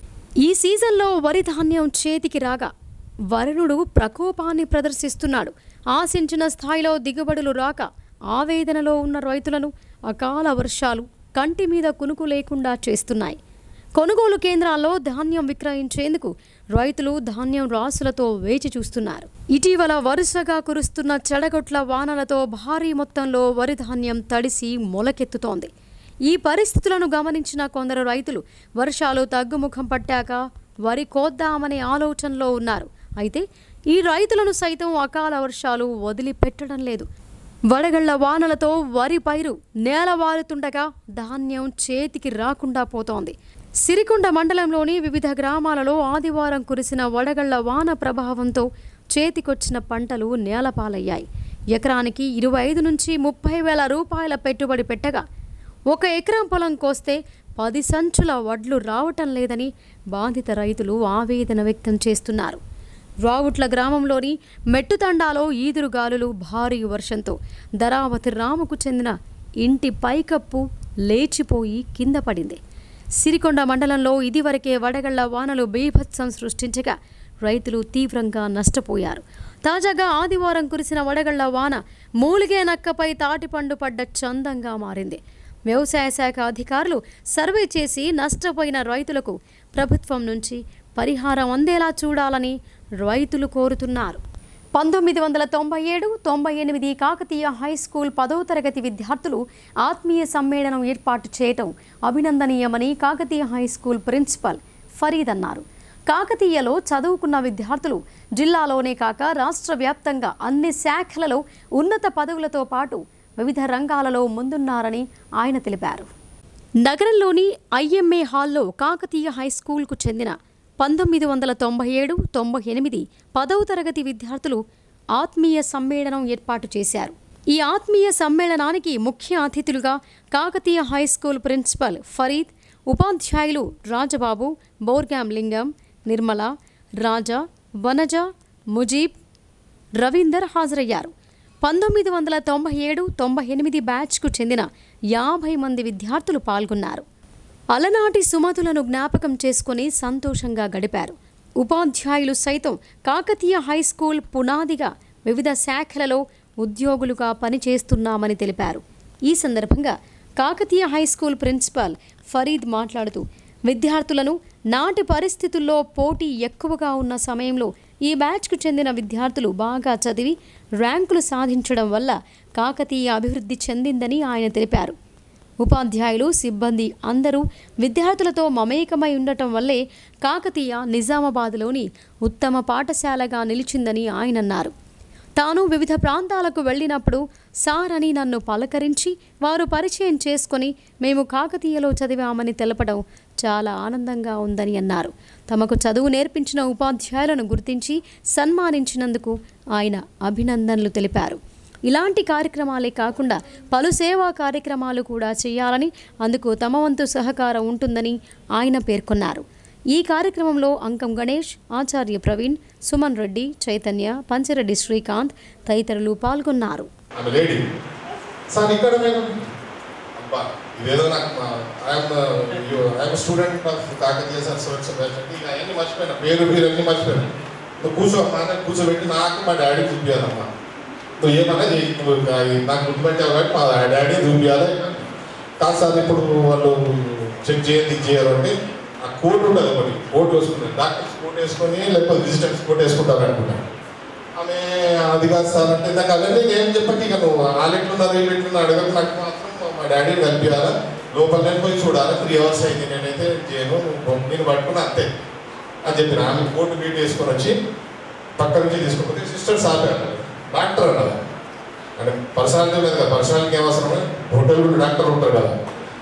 ఈ సీజన్లో వరి ధాన్యం చేతికి రాగా వరుణుడు ప్రకోపాన్ని ప్రదర్శిస్తున్నాడు ఆశించిన స్థాయిలో దిగుబడులు రాక ఆవేదనలో ఉన్న రైతులను అకాల వర్షాలు కంటి మీద కునుకు లేకుండా చేస్తున్నాయి కొనుగోలు కేంద్రాల్లో ధాన్యం విక్రయించేందుకు రైతులు ధాన్యం రాసులతో వేచి చూస్తున్నారు ఇటీవల వరుసగా కురుస్తున్న చెడగొట్ల వానలతో భారీ మొత్తంలో వరి ధాన్యం తడిసి మొలకెత్తుతోంది ఈ పరిస్థితులను గమనించిన కొందరు రైతులు వర్షాలు తగ్గుముఖం పట్టాక వరి కోద్దామనే ఆలోచనలో ఉన్నారు అయితే ఈ రైతులను సైతం అకాల వర్షాలు వదిలిపెట్టడం లేదు వడగళ్ల వానలతో వరి పైరు నేలవారుతుండగా ధాన్యం చేతికి రాకుండా పోతోంది సిరికొండ మండలంలోని వివిధ గ్రామాలలో ఆదివారం కురిసిన వడగళ్ల వాన ప్రభావంతో చేతికొచ్చిన పంటలు నేలపాలయ్యాయి ఎకరానికి ఇరవై ఐదు నుంచి ముప్పై వేల రూపాయల పెట్టుబడి పెట్టగా ఒక ఎకరం పొలం కోస్తే పది సంచుల వడ్లు రావటం లేదని బాధిత రైతులు ఆవేదన వ్యక్తం చేస్తున్నారు రావుట్ల గ్రామంలోని మెట్టుతండాలో ఈదురుగాలులు భారీ వర్షంతో ధరావతి రాముకు చెందిన ఇంటి పైకప్పు లేచిపోయి కింద పడింది సిరికొండ మండలంలో ఇదివరకే వడగళ్ల వానలు బీభత్సం సృష్టించగా రైతులు తీవ్రంగా నష్టపోయారు తాజాగా ఆదివారం కురిసిన వడగళ్ల వాన మూలిగే నక్కపై తాటిపండు పడ్డ చందంగా మారింది వ్యవసాయ శాఖ అధికారులు సర్వే చేసి నష్టపోయిన రైతులకు ప్రభుత్వం నుంచి పరిహారం అందేలా చూడాలని రైతులు కోరుతున్నారు పంతొమ్మిది వందల తొంభై ఏడు తొంభై ఎనిమిది కాకతీయ హై స్కూల్ పదో తరగతి విద్యార్థులు ఆత్మీయ సమ్మేళనం ఏర్పాటు చేయటం అభినందనీయమని Kakatiya high school principal Farid అన్నారు కాకతీయలో చదువుకున్న విద్యార్థులు జిల్లాలోనే కాక రాష్ట్ర వ్యాప్తంగా అన్ని శాఖలలో ఉన్నత పదవులతో పాటు వివిధ రంగాలలో ముందున్నారని ఆయన తెలిపారు నగరంలోని ఐఎంఏ హాల్లో కాకతీయ హై స్కూల్కు చెందిన పంతొమ్మిది వందల తొంభై ఏడు తొంభై ఎనిమిది పదవ తరగతి విద్యార్థులు ఆత్మీయ సమ్మేళనం ఏర్పాటు చేశారు ఈ ఆత్మీయ సమ్మేళనానికి ముఖ్య అతిథులుగా Kakatiya high school principal Farid ఉపాధ్యాయులు రాజబాబు బోర్గాం లింగం నిర్మల రాజా వనజ ముజీబ్ రవీందర్ హాజరయ్యారు పంతొమ్మిది వందల తొంభై ఏడు తొంభై ఎనిమిది బ్యాచ్కు చెందిన యాభై మంది విద్యార్థులు పాల్గొన్నారు అలనాటి సుమతులను జ్ఞాపకం చేసుకుని సంతోషంగా గడిపారు ఉపాధ్యాయులు సైతం కాకతీయ హై స్కూల్ పునాదిగా వివిధ శాఖలలో ఉద్యోగులుగా పనిచేస్తున్నామని తెలిపారు ఈ సందర్భంగా Kakatiya high school principal Farid మాట్లాడుతూ విద్యార్థులను నాటి పరిస్థితుల్లో పోటీ ఎక్కువగా ఉన్న సమయంలో ఈ బ్యాచ్కు చెందిన విద్యార్థులు బాగా చదివి ర్యాంకులు సాధించడం వల్ల కాకతీయ అభివృద్ధి చెందిందని ఆయన తెలిపారు ఉపాధ్యాయులు సిబ్బంది అందరూ విద్యార్థులతో మమేకమై ఉండటం వల్లే కాకతీయ నిజామాబాద్లోని ఉత్తమ పాఠశాలగా నిలిచిందని ఆయన అన్నారు తాను వివిధ ప్రాంతాలకు వెళ్ళినప్పుడు సార్ అని నన్ను పలకరించి వారు పరిచయం చేసుకొని మేము కాకతీయలో చదివామని తెలపడం చాలా ఆనందంగా ఉందని అన్నారు తమకు చదువు నేర్పించిన ఉపాధ్యాయులను గుర్తించి సన్మానించినందుకు ఆయన అభినందనలు తెలిపారు ఇలాంటి కార్యక్రమాలే కాకుండా పలు సేవా కార్యక్రమాలు కూడా చేయాలని అందుకు తమ వంతు సహకారం ఉంటుందని ఆయన పేర్కొన్నారు ఈ కార్యక్రమంలో అంకం గణేష్ ఆచార్య ప్రవీణ్ సుమన్ రెడ్డి చైతన్య పంచరెడ్డి శ్రీకాంత్ తదితరులు పాల్గొన్నారు ఆమె లేడీ సార్ ఇక్కడ నేను అబ్బా ఇదేదో నాకు I'm I'm student of Kakatiya sir so it's ఇక అవన్నీ మర్చిపోయినా పేరు పేరు అన్నీ మర్చిపోయినా నువ్వు కూర్చో అమ్మా అని కూర్చోబెట్టి నాకు మా డాడీ చూపించాలమ్మా నువ్వు ఏమన్నా చేయి నువ్వు ఇంకా ఇది నాకు గుర్తుపెట్టావు కాబట్టి మా డాడీ చూపించాలి కాదు సార్ ఇప్పుడు వాళ్ళు చెక్ చేయండి ఇది చేయరు అంటే ఆ కోట్ ఉంటుంది ఒకటి కోట్ వేసుకుంటారు డాక్టర్స్ కోట్ వేసుకొని లేకపోతే విజిటర్స్ కోట్ వేసుకుంటారు అనుకుంటాను ఆమె అది కాదు సార్ అంటే నాకు అవన్నీ నేను చెప్పండి ఇక నువ్వు వాళ్ళు ఎట్లున్నారు వీళ్ళు ఎట్లున్నారు అడగదు నాకు మాత్రం మా డాడీని కలిపియాలా లోపల నేను పోయి చూడాలి త్రీ అవర్స్ అయింది నేనైతే చేయను నువ్వు నేను పట్టుకున్నా అంతే అని చెప్పిన ఆమె కోర్టు బీట్ వేసుకొని వచ్చి పక్క నుంచి తీసుకుపోతే సిస్టర్స్ ఆపారు డాక్టర్ అన్నది అంటే పర్సనాలిటీ లేదు కదా పర్సనాలిటీ ఏం అవసరం హోటల్ కూడా డాక్టర్ ఉంటారు కదా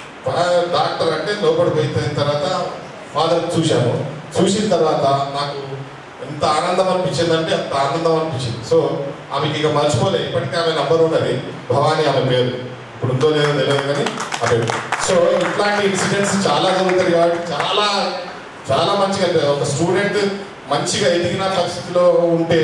పా- డాక్టర్ అంటే లోపలికి పోయిన తర్వాత ఫాదర్ చూశాను చూసిన తర్వాత నాకు ఎంత ఆనందం అనిపించింది అంటే అంత ఆనందం అనిపించింది సో ఆమెకి ఇక మర్చిపోలే ఇప్పటికీ ఆమె నంబర్ ఉన్నది భవానీ ఆమె పేరు ఇప్పుడు ఉందో లేదో తెలియదు కానీ ఆ పేరు సో ఇట్లాంటి ఇన్సిడెంట్స్ చాలా జరుగుతాయి కాబట్టి చాలా చాలా మంచిగా అనిపిస్తుంది. ఒక స్టూడెంట్ మంచిగా ఎదిగిన పరిస్థితిలో ఉంటే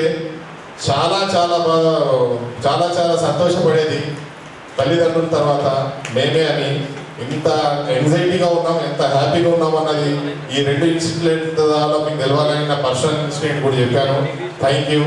చాలా చాలా బాగా చాలా చాలా సంతోషపడేది తల్లిదండ్రుల తర్వాత మేమే అని ఎంత ఎంజైటీగా ఉన్నాం ఎంత హ్యాపీగా ఉన్నాం అన్నది ఈ రెండు ఇన్సిడెంట్ ద్వారా మీకు తెలవాలని నా పర్సనల్ ఇన్సిడెంట్ కూడా చెప్పాను థ్యాంక్ యూ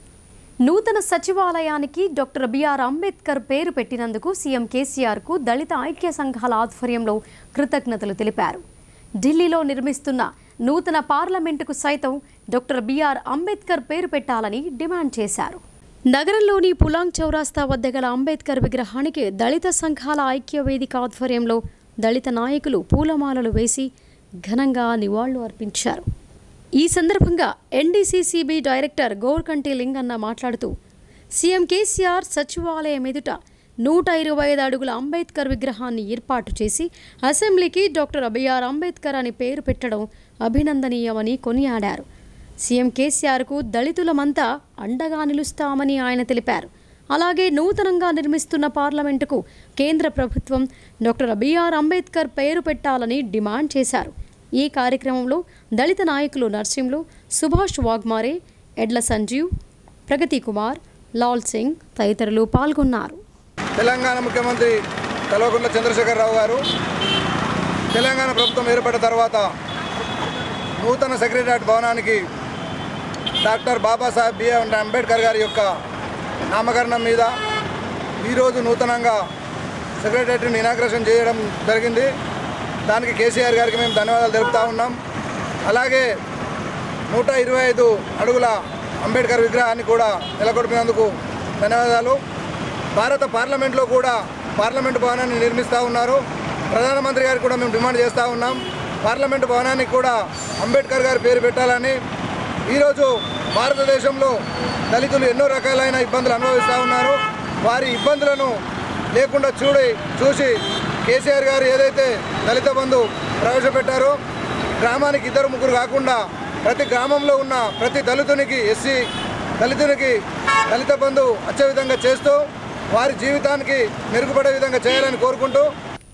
నూతన సచివాలయానికి డాక్టర్ బిఆర్ అంబేద్కర్ పేరు పెట్టినందుకు సీఎం కేసీఆర్కు దళిత ఐక్య సంఘాల ఆధ్వర్యంలో కృతజ్ఞతలు తెలిపారు ఢిల్లీలో నిర్మిస్తున్న నూతన పార్లమెంటుకు సైతం డాక్టర్ బిఆర్ అంబేద్కర్ పేరు పెట్టాలని డిమాండ్ చేశారు నగరంలోని పులాంగ్ చౌరాస్తా వద్ద గల అంబేద్కర్ విగ్రహానికి దళిత సంఘాల ఐక్య వేదిక ఆధ్వర్యంలో దళిత నాయకులు పూలమాలలు వేసి ఘనంగా నివాళులు అర్పించారు ఈ సందర్భంగా ఎన్డీసీసీబీ డైరెక్టర్ గోర్కంటి లింగన్న మాట్లాడుతూ సీఎం కేసీఆర్ సచివాలయం ఎదుట నూట ఇరవై ఐదు అడుగుల అంబేద్కర్ విగ్రహాన్ని ఏర్పాటు చేసి అసెంబ్లీకి డాక్టర్ బిఆర్ అంబేద్కర్ అని పేరు పెట్టడం అభినందనీయమని కొనియాడారు సీఎం కేసీఆర్కు దళితులమంతా అండగా నిలుస్తామని ఆయన తెలిపారు అలాగే నూతనంగా నిర్మిస్తున్న పార్లమెంటుకు కేంద్ర ప్రభుత్వం డాక్టర్ బిఆర్ అంబేద్కర్ పేరు పెట్టాలని డిమాండ్ చేశారు ఈ కార్యక్రమంలో దళిత నాయకులు నర్సింలు సుభాష్ వాగ్మారే ఎడ్ల సంజీవ్ ప్రగతి కుమార్ లాల్ సింగ్ తదితరులు పాల్గొన్నారు తెలంగాణ ముఖ్యమంత్రి కల్వకుంట్ల చంద్రశేఖరరావు గారు తెలంగాణ ప్రభుత్వం ఏర్పడిన తర్వాత నూతన సెక్రటరియట్ భవనానికి డాక్టర్ బాబాసాహెబ్ బిఆర్ అంబేద్కర్ గారి యొక్క నామకరణం మీద ఈరోజు నూతనంగా సెక్రటరియట్ని ఇనాగ్రేషన్ చేయడం జరిగింది దానికి కేసీఆర్ గారికి మేము ధన్యవాదాలు తెలుపుతా ఉన్నాం అలాగే నూట ఇరవై ఐదు అడుగుల అంబేద్కర్ విగ్రహాన్ని కూడా నెలకొల్పినందుకు ధన్యవాదాలు భారత పార్లమెంట్లో కూడా పార్లమెంటు భవనాన్ని నిర్మిస్తూ ఉన్నారు ప్రధానమంత్రి గారికి కూడా మేము డిమాండ్ చేస్తూ ఉన్నాం పార్లమెంటు భవనానికి కూడా అంబేద్కర్ గారి పేరు పెట్టాలని ఈరోజు భారతదేశంలో దళితులు ఎన్నో రకాలైన ఇబ్బందులు అనుభవిస్తూ ఉన్నారు వారి ఇబ్బందులను లేకుండా చూడి చూసి కేసీఆర్ గారు ఏదైతే దళిత బంధు ప్రవేశపెట్టారో గ్రామానికి ఇద్దరు ముగ్గురు కాకుండా ప్రతి గ్రామంలో ఉన్న ప్రతి దళితునికి ఎస్సీ దళితునికి దళిత బంధు వచ్చే విధంగా చేస్తూ వారి జీవితానికి మెరుగుపడే విధంగా చేయాలని కోరుకుంటూ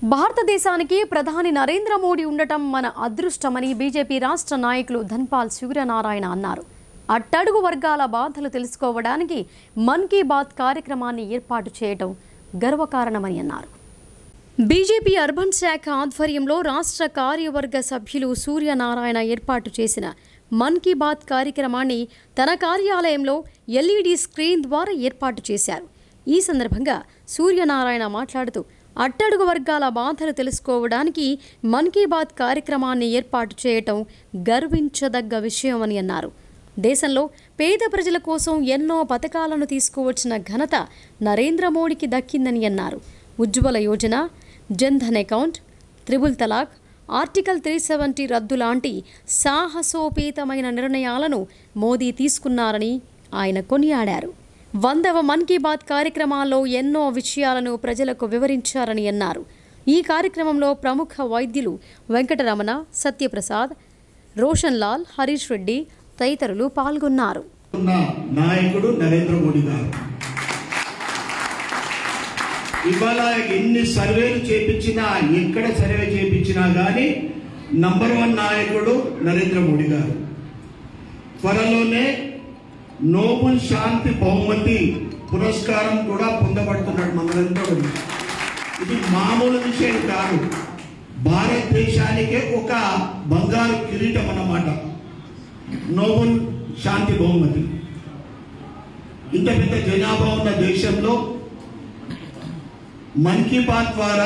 భారతదేశానికి ప్రధాని నరేంద్ర మోడీ ఉండటం మన అదృష్టమని బీజేపీ రాష్ట్ర నాయకులు ధన్పాల్ సూర్యనారాయణ అన్నారు అట్టడుగు వర్గాల బాధలు తెలుసుకోవడానికి మన్ కీ బాత్ కార్యక్రమాన్ని ఏర్పాటు చేయడం గర్వకారణమని అన్నారు బీజేపీ అర్బన్ శాఖ ఆధ్వర్యంలో రాష్ట్ర కార్యవర్గ సభ్యులు సూర్యనారాయణ ఏర్పాటు చేసిన మన్ కీ బాత్ కార్యక్రమాన్ని తన కార్యాలయంలో ఎల్ఈడి స్క్రీన్ ద్వారా ఏర్పాటు చేశారు ఈ సందర్భంగా సూర్యనారాయణ మాట్లాడుతూ అట్టడుగు వర్గాల బాధలు తెలుసుకోవడానికి మన్ కీ బాత్ కార్యక్రమాన్ని ఏర్పాటు చేయటం గర్వించదగ్గ విషయమని అన్నారు దేశంలో పేద ప్రజల కోసం ఎన్నో పథకాలను తీసుకువచ్చిన ఘనత నరేంద్ర మోడీకి దక్కిందని అన్నారు Ujjwala Yojana Jan Dhan account triple talaq article three seventy రద్దు లాంటి సాహసోపేతమైన నిర్ణయాలను మోదీ తీసుకున్నారని ఆయన కొనియాడారు వందవ మన్ కీ బాత్ కార్యక్రమాల్లో ఎన్నో విషయాలను ప్రజలకు వివరించారని అన్నారు ఈ కార్యక్రమంలో ప్రముఖ వైద్యులు వెంకటరమణ సత్యప్రసాద్ రోషన్ లాల్ హరీష్ రెడ్డి తదితరులు పాల్గొన్నారు ఉన్న నాయకుడు నరేంద్ర మోడీ గారు ఇవాళ ఎన్ని సర్వేలు చేపించినా ఎక్కడ సర్వే చేపించినా కానీ నంబర్ వన్ నాయకుడు నరేంద్ర మోడీ గారు త్వరలోనే నోబుల్ శాంతి బహుమతి పురస్కారం కూడా పొందబడుతున్నాడు మనందరూ ఇది మామూలు విషయం కాదు భారతదేశానికే ఒక బంగారు కిరీటం అన్నమాట నోబుల్ శాంతి బహుమతి ఇంత పెద్ద జనాభా ఉన్న దేశంలో మన్ కీ బాత్ ద్వారా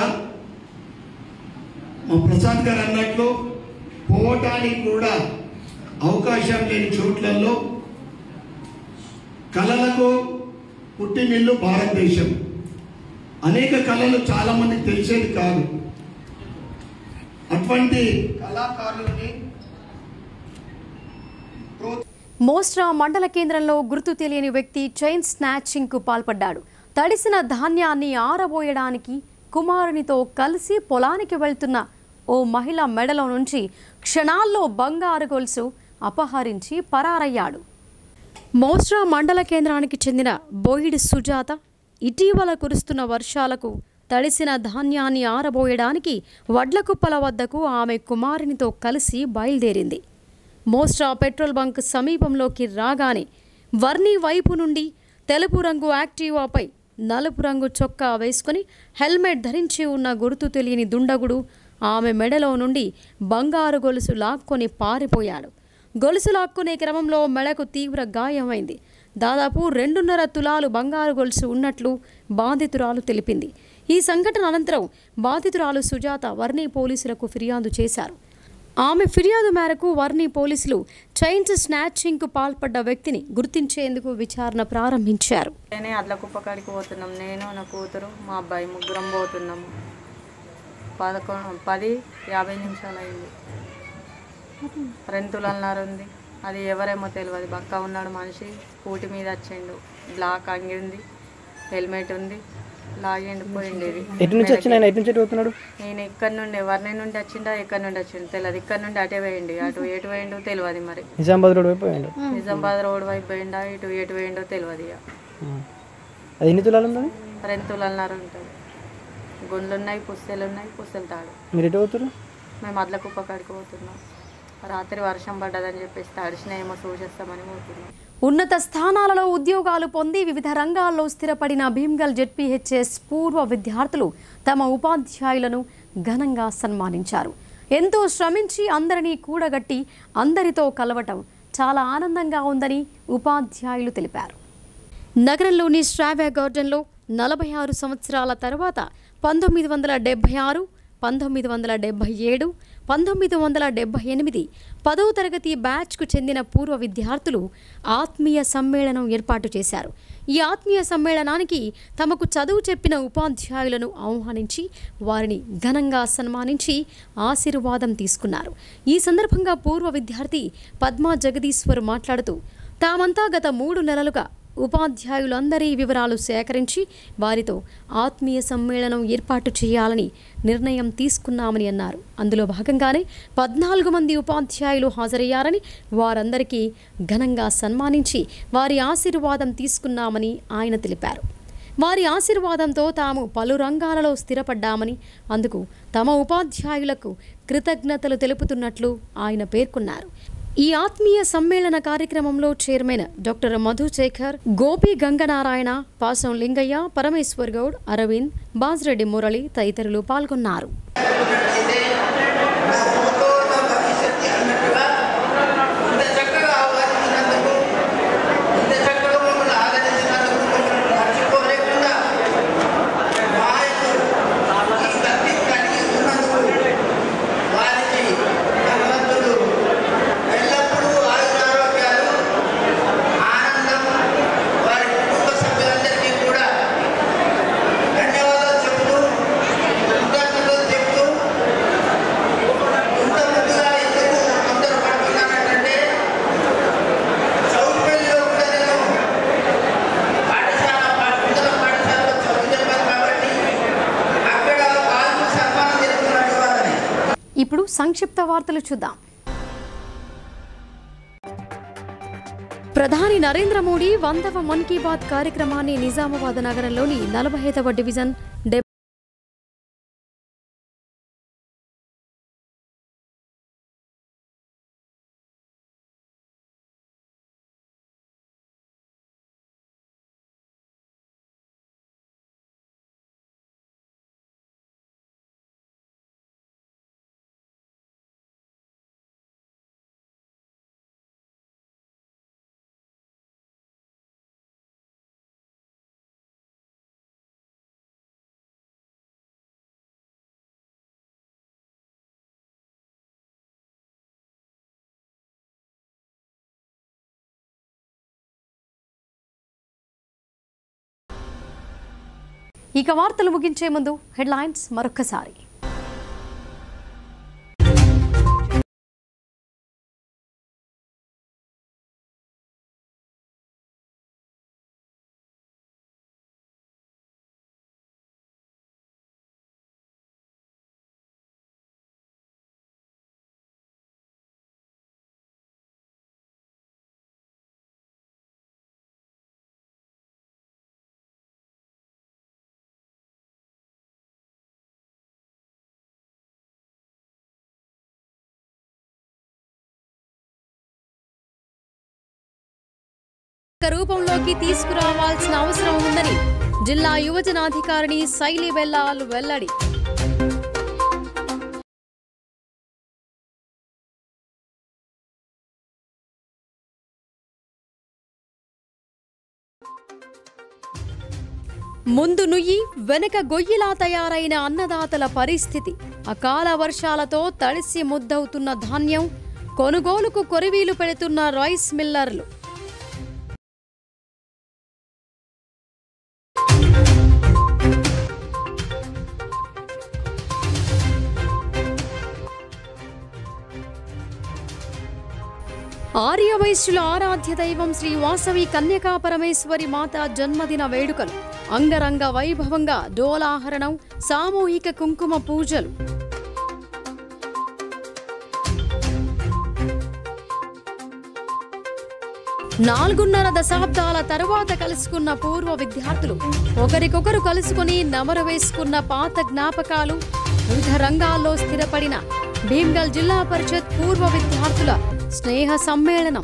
మా ప్రసాద్ గారు అన్నట్లు పోవటానికి కూడా అవకాశం లేని చోట్లలో కళలకు పుట్టినిల్లు భారతదేశం అనేక కళలు చాలా మందికి తెలిసేది కాదు అటువంటి కళాకారులని మోస్ట్రా మండల కేంద్రంలో గుర్తు తెలియని వ్యక్తి చైన్ స్నాచింగ్కు పాల్పడ్డాడు తడిసిన ధాన్యాన్ని ఆరబోయడానికి కుమారునితో కలిసి పొలానికి వెళ్తున్న ఓ మహిళ మెడలో నుంచి క్షణాల్లో బంగారు గొలుసు అపహరించి పరారయ్యాడు మోస్ట్రా మండల కేంద్రానికి చెందిన బోయిడి సుజాత ఇటీవల కురుస్తున్న వర్షాలకు తడిసిన ధాన్యాన్ని ఆరబోయడానికి వడ్ల కుప్పల వద్దకు ఆమె కుమారునితో కలిసి బయలుదేరింది మోస్ట్రా పెట్రోల్ బంక్ సమీపంలోకి రాగానే వర్ణి వైపు నుండి తెలుపు రంగు యాక్టివాపై నలుపు రంగు చొక్కా వేసుకుని హెల్మెట్ ధరించి ఉన్న గుర్తు తెలియని దుండగుడు ఆమె మెడలో నుండి బంగారు గొలుసు లాక్కొని పారిపోయాడు గొలుసు లాక్కునే క్రమంలో మెడకు తీవ్ర గాయమైంది దాదాపు రెండున్నర తులాలు బంగారు గొలుసు ఉన్నట్లు బాధితురాలు తెలిపింది ఈ సంఘటన అనంతరం బాధితురాలు సుజాత వర్ణి పోలీసులకు ఫిర్యాదు చేశారు ఆమె ఫిర్యాదు మేరకు వర్ణి పోలీసులు చైన్స్ స్నాచింగ్కు పాల్పడ్డ వ్యక్తిని గుర్తించేందుకు విచారణ ప్రారంభించారు నేనే అడ్లకుప్ప కాడికి పోతున్నాం నేను నా కూతురు మా అబ్బాయి ముగ్గురం పోతున్నాము పదకొండు పది యాభై నిమిషాలు అయింది రెంతులన్నారు ఉంది అది ఎవరేమో తెలియదు బక్క ఉన్నాడు మనిషి స్కూటీ మీద వచ్చిండు బ్లాక్ అంగింది హెల్మెట్ ఉంది లాగిండు పోయిండేది ఎటు నుంచి వచ్చిన ఆయన ఎటు నుంచి ఎటు పోతున్నాడు నేను ఇక్కడ నుండి వర్ణి నుండి వచ్చిండా ఎక్కడి నుండి వచ్చిండు తెలియదు ఇక్కడ నుండి అటే వేయండి అటు ఎటు వేయండు తెలియదు మరి నిజామాబాద్ రోడ్ వైపు పోయాడు నిజామాబాద్ రోడ్ వైపు పోయిండా ఇటు ఎటు వేయండో తెలియదు ఇక అది ఎన్ని తులాలు ఉంది రెంతులన్నారు ఉంటుంది గుండ్లు ఉన్నాయి పుస్తెలు ఉన్నాయి పుస్తెలు తాడు మీరు ఎటు పోతున్నారు మేము అడ్ల కుప్ప కాడికి పోతున్నాం రాత్రి వర్షం పడ్డదని చెప్పేసి తడిసిన ఏమో చూసేస్తామని పోతున్నాం ఉన్నత స్థానాలలో ఉద్యోగాలు పొంది వివిధ రంగాల్లో స్థిరపడిన భీమ్గల్ జెడ్పీహెచ్ఎస్ పూర్వ విద్యార్థులు తమ ఉపాధ్యాయులను ఘనంగా సన్మానించారు ఎంతో శ్రమించి అందరినీ కూడగట్టి అందరితో కలవటం చాలా ఆనందంగా ఉందని ఉపాధ్యాయులు తెలిపారు నగరంలోని శ్రావ్య గార్డెన్లో నలభై ఆరు సంవత్సరాల తర్వాత పంతొమ్మిది వందల డెబ్భై ఆరు పంతొమ్మిది వందల డెబ్భై ఏడు పంతొమ్మిది వందల డెబ్భై ఎనిమిది పదవ తరగతి బ్యాచ్కు చెందిన పూర్వ విద్యార్థులు ఆత్మీయ సమ్మేళనం ఏర్పాటు చేశారు ఈ ఆత్మీయ సమ్మేళనానికి తమకు చదువు చెప్పిన ఉపాధ్యాయులను ఆహ్వానించి వారిని ఘనంగా సన్మానించి ఆశీర్వాదం తీసుకున్నారు ఈ సందర్భంగా పూర్వ విద్యార్థి పద్మా జగదీశ్వర్ మాట్లాడుతూ తామంతా గత మూడు నెలలుగా ఉపాధ్యాయులందరి వివరాలు సేకరించి వారితో ఆత్మీయ సమ్మేళనం ఏర్పాటు చేయాలని నిర్ణయం తీసుకున్నామని అన్నారు అందులో భాగంగానే పద్నాలుగు మంది ఉపాధ్యాయులు హాజరయ్యారని వారందరికీ ఘనంగా సన్మానించి వారి ఆశీర్వాదం తీసుకున్నామని ఆయన తెలిపారు వారి ఆశీర్వాదంతో తాము పలు రంగాలలో స్థిరపడ్డామని అందుకు తమ ఉపాధ్యాయులకు కృతజ్ఞతలు తెలుపుతున్నట్లు ఆయన పేర్కొన్నారు ఈ ఆత్మీయ సమ్మేళన కార్యక్రమంలో చైర్మన్ డాక్టర్ మధుశేఖర్ గోపి గంగనారాయణ పాసం లింగయ్య పరమేశ్వర్ గౌడ్ అరవింద్ బాజ్రెడ్డి మురళి తదితరులు పాల్గొన్నారు ఇప్పుడు సంక్షిప్త వార్తలు చూద్దాం ప్రధాని నరేంద్ర మోడీ వందవ మన్ కీ బాత్ కార్యక్రమాన్ని నిజామాబాద్ నగరంలోని నలభై ఐదవ డివిజన్ డెబ్ ఇక వార్తలు ముగించే ముందు హెడ్లైన్స్ మరొక్కసారి ఒక రూపంలోకి తీసుకురావాల్సిన అవసరం ఉందని జిల్లా యువజనాధికారిణి శైలి వెల్లాల్ వెల్లడి ముందు నుయ్యి వెనక గొయ్యిలా తయారైన అన్నదాతల పరిస్థితి అకాల వర్షాలతో తడిసి ముద్దవుతున్న ధాన్యం కొనుగోలుకు కొరివీలు పెడుతున్న రైస్ మిల్లర్లు ఆర్యవైశ్యుల ఆరాధ్య దైవం శ్రీ వాసవి కన్యకా పరమేశ్వరి మాత జన్మదిన వేడుకలు అంగరంగ వైభవంగా డోలాహరణం సామూహిక కుంకుమ పూజలు నాలుగున్నర దశాబ్దాల తరువాత కలుసుకున్న పూర్వ విద్యార్థులు ఒకరికొకరు కలుసుకుని నమరు వేసుకున్న పాత జ్ఞాపకాలు వివిధ రంగాల్లో స్థిరపడిన భీమ్గల్ జిల్లా పరిషత్ పూర్వ విద్యార్థుల స్నేహ సమ్మేళనం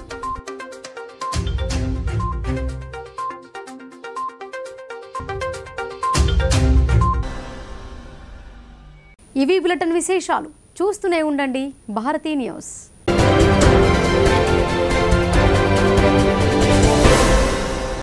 ఇవి బులెటిన్ విశేషాలు చూస్తూనే ఉండండి భారతీ న్యూస్